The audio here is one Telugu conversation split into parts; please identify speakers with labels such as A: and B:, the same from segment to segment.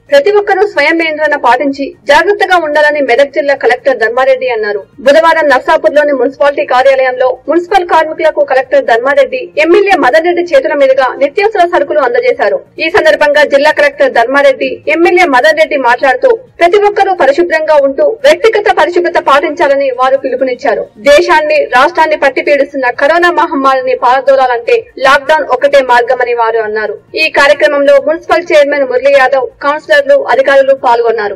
A: ప్రతి ఒక్కరూ స్వయం నియంత్రణ పాటించి జాగ్రత్తగా ఉండాలని మెదక్ జిల్లా కలెక్టర్ ధర్మారెడ్డి అన్నారు బుధవారం నర్సాపూర్లోని మున్సిపాలిటీ కార్యాలయంలో మున్సిపల్ కార్మికులకు కలెక్టర్ ధర్మారెడ్డి ఎమ్మెల్యే మదన్ రెడ్డి చేతుల మీదుగా నిత్యావసర సరుకులు అందజేశారు ఈ సందర్భంగా జిల్లా కలెక్టర్ ధర్మారెడ్డి ఎమ్మెల్యే మదన్ రెడ్డి మాట్లాడుతూ ప్రతి ఒక్కరూ పరిశుభ్రంగా ఉంటూ వ్యక్తిగత పరిశుభ్రత పాటించాలని వారు పిలుపునిచ్చారు దేశాన్ని రాష్ట్రాన్ని పట్టి పీడిస్తున్న కరోనా మహమ్మారిని పారదోలాలంటే లాక్డౌన్ ఒకటే మార్గమని వారు అన్నారు ఈ కార్యక్రమంలో మున్సిపల్ చైర్మన్ మురళీ యాదవ్ కౌన్సిలర్లు అధికారులు పాల్గొన్నారు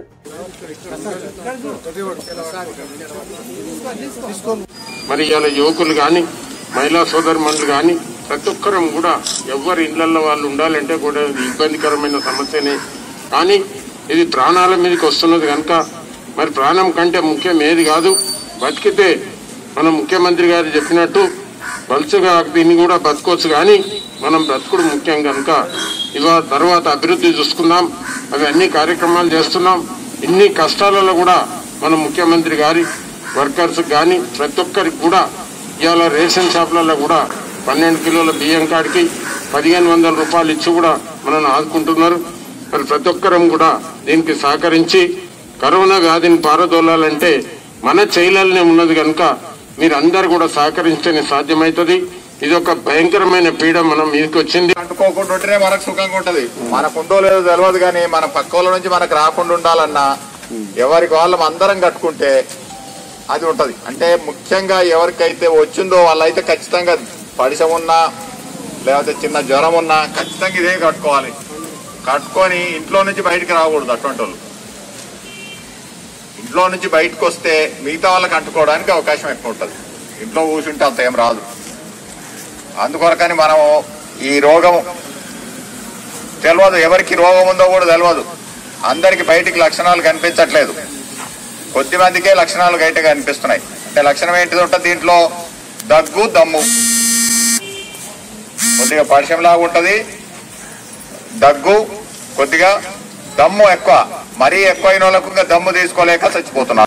B: మరి ఇలా యువకులు కానీ మహిళా సోదరుమణులు కానీ ప్రతి ఒక్కరం కూడా ఎవరి ఇళ్లలో వాళ్ళు ఉండాలంటే కూడా ఇది ఇబ్బందికరమైన సమస్యనే కానీ ఇది ప్రాణాల మీదకి వస్తున్నది కనుక మరి ప్రాణం కంటే ముఖ్యం ఏది కాదు బతికితే మన ముఖ్యమంత్రి గారు చెప్పినట్టు వలసగా దీన్ని కూడా బతకొచ్చు కానీ మనం బ్రతుకుడు ముఖ్యం కనుక ఇవా తర్వాత అభివృద్ధి చూసుకుందాం అవి అన్ని కార్యక్రమాలు చేస్తున్నాం ఇన్ని కష్టాలలో కూడా మన ముఖ్యమంత్రి గారి వర్కర్స్ కానీ ప్రతి ఒక్కరికి కూడా ఇవాళ రేషన్ షాపులలో కూడా పన్నెండు కిలోల బియ్యం కాడికి పదిహేను వందల రూపాయలు ఇచ్చి కూడా మనల్ని ఆదుకుంటున్నారు మరి ప్రతి ఒక్కరం కూడా దీనికి సహకరించి కరోనా వ్యాధిని పారదోలాలంటే మన చైలల్నే ఉన్నది కనుక మీరందరూ కూడా సహకరించని సాధ్యమవుతుంది ఇది ఒక భయంకరమైన పీడ మనం మీదకి వచ్చింది
C: అంటుకోకుండా ఉంటేనే మనకు సుఖంగా ఉంటది మనకు ఉందో లేదో తెలియదు కానీ మన పక్క వాళ్ళ నుంచి మనకు రాకుండా ఉండాలన్నా ఎవరికి వాళ్ళం అందరం కట్టుకుంటే అది ఉంటది అంటే ముఖ్యంగా ఎవరికైతే వచ్చిందో వాళ్ళైతే ఖచ్చితంగా పడిసం ఉన్నా లేకపోతే చిన్న జ్వరం ఉన్నా ఖచ్చితంగా ఇదే కట్టుకోవాలి కట్టుకొని ఇంట్లో నుంచి బయటికి రాకూడదు అటువంటి వాళ్ళు ఇంట్లో నుంచి బయటకు వస్తే మిగతా వాళ్ళకి అంటుకోవడానికి అవకాశం ఎక్కువ ఉంటుంది ఇంట్లో కూర్చుంటే అంత ఏం రాదు అందుకొరకని మనం ఈ రోగం తెలియదు ఎవరికి రోగం ఉందో కూడా తెలియదు అందరికి బయటికి లక్షణాలు కనిపించట్లేదు కొద్ది మందికే లక్షణాలు బయట కనిపిస్తున్నాయి అంటే లక్షణం ఏంటిది ఉంటుంది దీంట్లో దగ్గు దమ్ము కొద్దిగా పరిచయంలాగా ఉంటది దగ్గు కొద్దిగా దమ్ము ఎక్కువ మరీ ఎక్కువైన వాళ్ళకు ఇంకా దమ్ము తీసుకోలేక చచ్చిపోతున్నారు